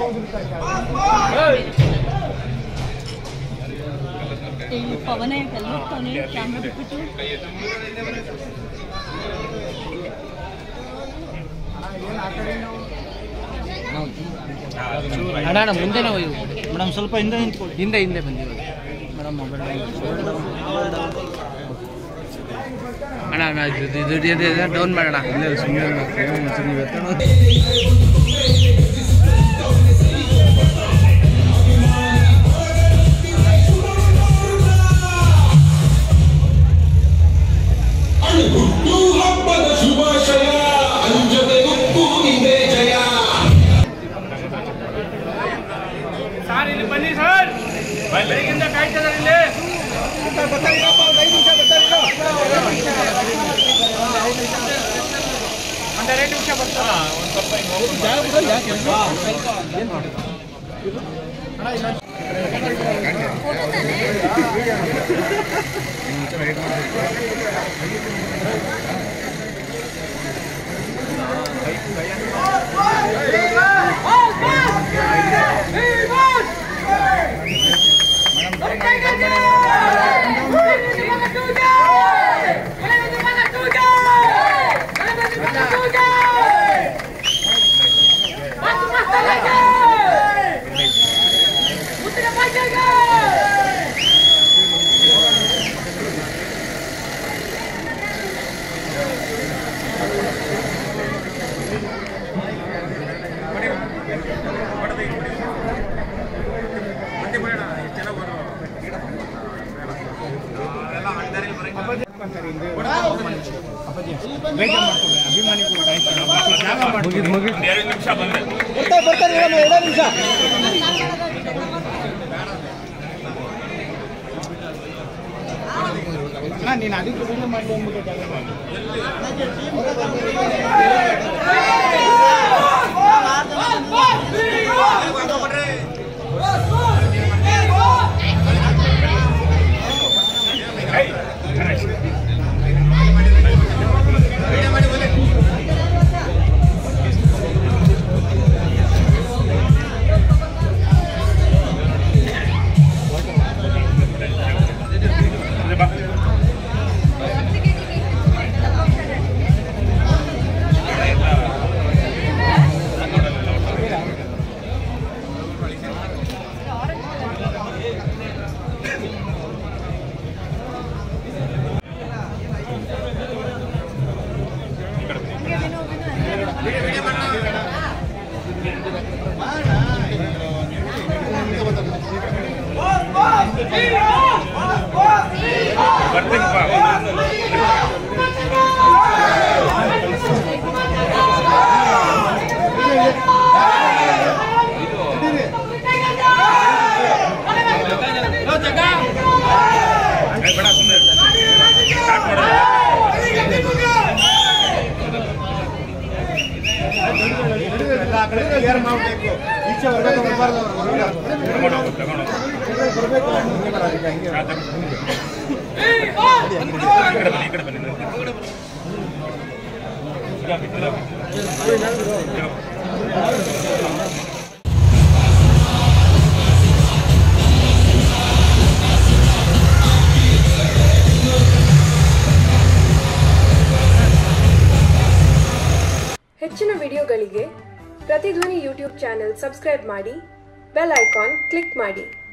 ಈ ಪವನ ಕಲ್ಬಿಡ್ತಾನೆ ಕ್ಯಾಮ್ರಾ ಬಿಟ್ಬಿಟ್ಟು ಅಣ್ಣ ಅಣ್ಣ ಮುಂದೆ ನಾವು ಮೇಡಮ್ ಸ್ವಲ್ಪ ಹಿಂದೆ ನಿಂತ್ಕೊಳ್ಳಿ ಹಿಂದೆ ಹಿಂದೆ ಬಂದಿರೋದು ಮೇಡಮ್ ಮೊಬೈಲ್ ಅಣ್ಣ ಅಣ್ಣ ಇದು ಇದು ಇದು ಡೌನ್ ಮಾಡೋಣ ಇಲ್ಲ ಸುಮ್ಮನೆ ಹುಟ್ಟು ಹಬ್ಬದ ಶುಭಾಶಯ ಅಂಜದೆ ನುಗ್ಗು ನಿಂದೆ ಜಯ ಸರ್ ಇಲ್ಲಿ ಬನ್ನಿ ಸರ್ ಬೆಳಗಿಂದ ಕಾಯ್ತಿದ್ದಾರೆ ಇಲ್ಲಿ ಒಂದೆರಡು ನಿಮಿಷ ಬರ್ತಾರೆ ಹೆಚ್ಚಿನ ವಿಡಿಯೋಗಳಿಗೆ ಪ್ರತಿಧ್ವನಿ ಯೂಟ್ಯೂಬ್ ಚಾನೆಲ್ ಸಬ್ಸ್ಕ್ರೈಬ್ ಮಾಡಿ ಬೆಲ್ ಐಕಾನ್ ಕ್ಲಿಕ್ ಮಾಡಿ